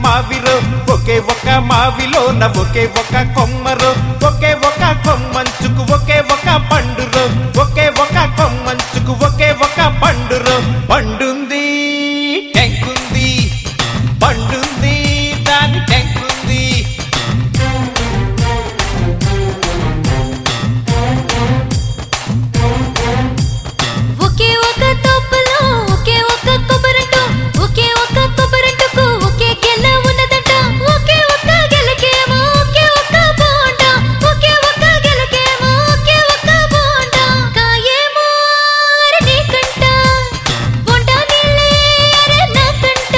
మావిరో ఒకే ఒక మావిలోన ఒకే ఒక కొమ్మరో ఒకే ఒక కొమ్మంచుకు ఒకే ఒక పండురో ఒకే ఒక కొమ్మంచుకు ఒకే ఒక పండురో పండుంది టెంకుంది పండుంది దాని టెంకుంది ఒకే ఒక తోపులో ఒకే ఒక కొబ్బరంట ఒకే ఒక కొబ్బరంటకు ఒకే గెల ఉన్నదంట ఒకే ఒక గెలకేమో ఒకే ఒక బోండ ఒకే ఒక గెలకేమో ఒకే ఒక బోండ కాయేమో అరే నీకంట బోండ నీళ్ళే అరే నాకంట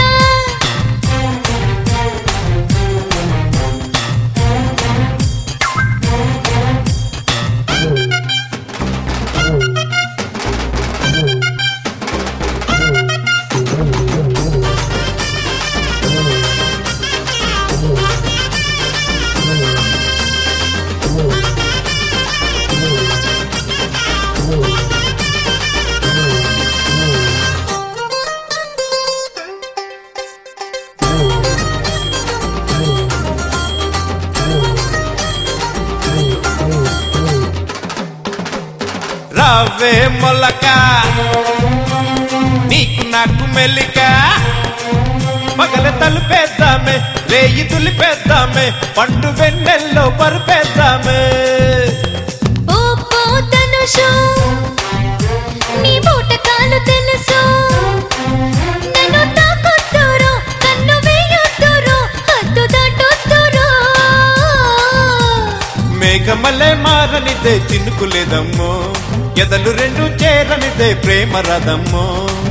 రావే మొలక నీకు నాకు మెల్లిక పగల తలుపేద్దామే రేయి తులిపేద్దామే పండు వెన్నెల్లో పరుపేద్దామే ఓ పో ధనుషు నీ బూటకాలు తెలుసు నన్ను తాకొద్దురు కన్ను వేయొద్దురు హద్దు దాటొద్దురు మేఘమలే మారనిదే చినుకులేదమ్మో ఎదలు రెండు చేరనిదే ప్రేమ రథమ్మో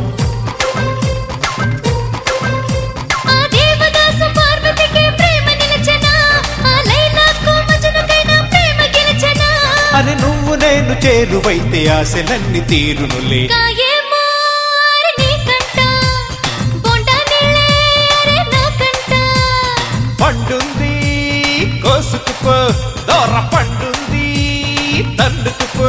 ఆ దేవదాసు పార్వతికి ప్రేమ నిలచనా ఆ లైలాకు మజనుకైనా ప్రేమ గెలిచనా అరే నువ్వు నేను చేరువైతే ఆశలన్నీ తీరునులే కాయేమో అరే నీకంట బొండా నీళ్ళే అరే నాకంట పండుంది కోసుకుపో దూర పండుంది తండుకుపో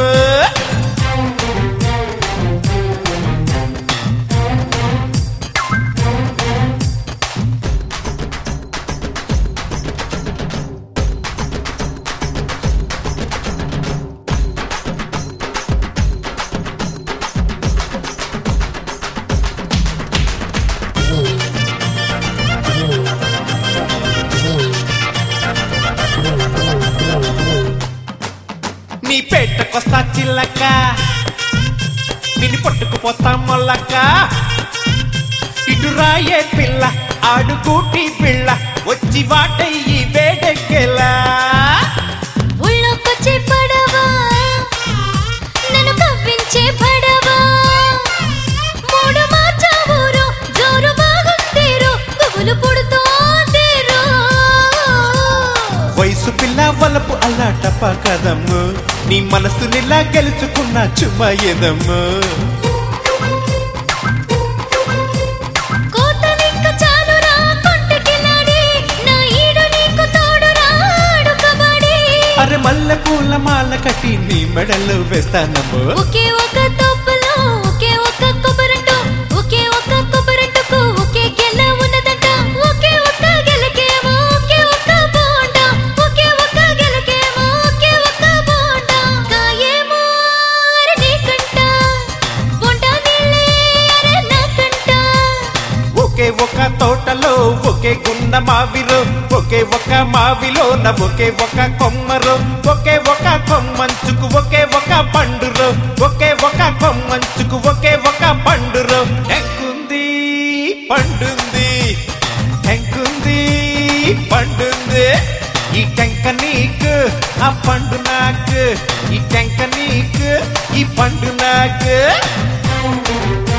నీ పేటకొస్తా చిల్లక నిన్ను పట్టుకుపోతా మొల్లక ఇటు రాయే పిల్ల ఆడుకూటి పిల్ల వచ్చి వాటయ్యి వేడెక్కెలా ఉళ్ళొకొచ్చే పడవా నన్ను కవ్వించే పడవా మూడు మార్చా ఊరు జోరు బాగుందేరు గుబులు పుడుతోందేరు వయసు పిల్ల వలపు అల్లాటప కదమ్ము నీ మనసునిలా గెలుచుకున్న చుమ్మయ్యదమ్ము కోతలింక చాలురా కొంటకిలాడి నా ఈడు నీకు తోడురా ఆడు కబడ్డీ అరే మల్లె పూల మాల కట్టి నీ మెడలు వేస్తానమ్ము ఒకే ఒక తోపులో ఒకే ఒక కొబ్బరంటు ఒకే ఒక కొబ్బరంటుకు ఒకే గెల ఉన్నదంట ఒకే ఒక గెలకేమో ఒకే ఒక బోండ ఒకే ఒక గెలకేమో ఒకే ఒక బోండ కాయేమో అరే నీకంట బోండ నీళ్ళే అరే నాకంట ఒకే ఒక తోటలో ఒకే గున్న మావిలో ఒకే ఒక మావిలోన ఒకే ఒక కొమ్మరో ఒకే ఒక కొమ్మంచుకు ఒకే ఒక పండురో ఒకే ఒక కొమ్మంచుకు ఒకే ఒక పండురో టెంకుంది పండుంది టెంకుంది పండుంది ఈ టెంక నీకు ఆ పండు నాకు ఈ టెంక నీకు ఈ పండు నాకు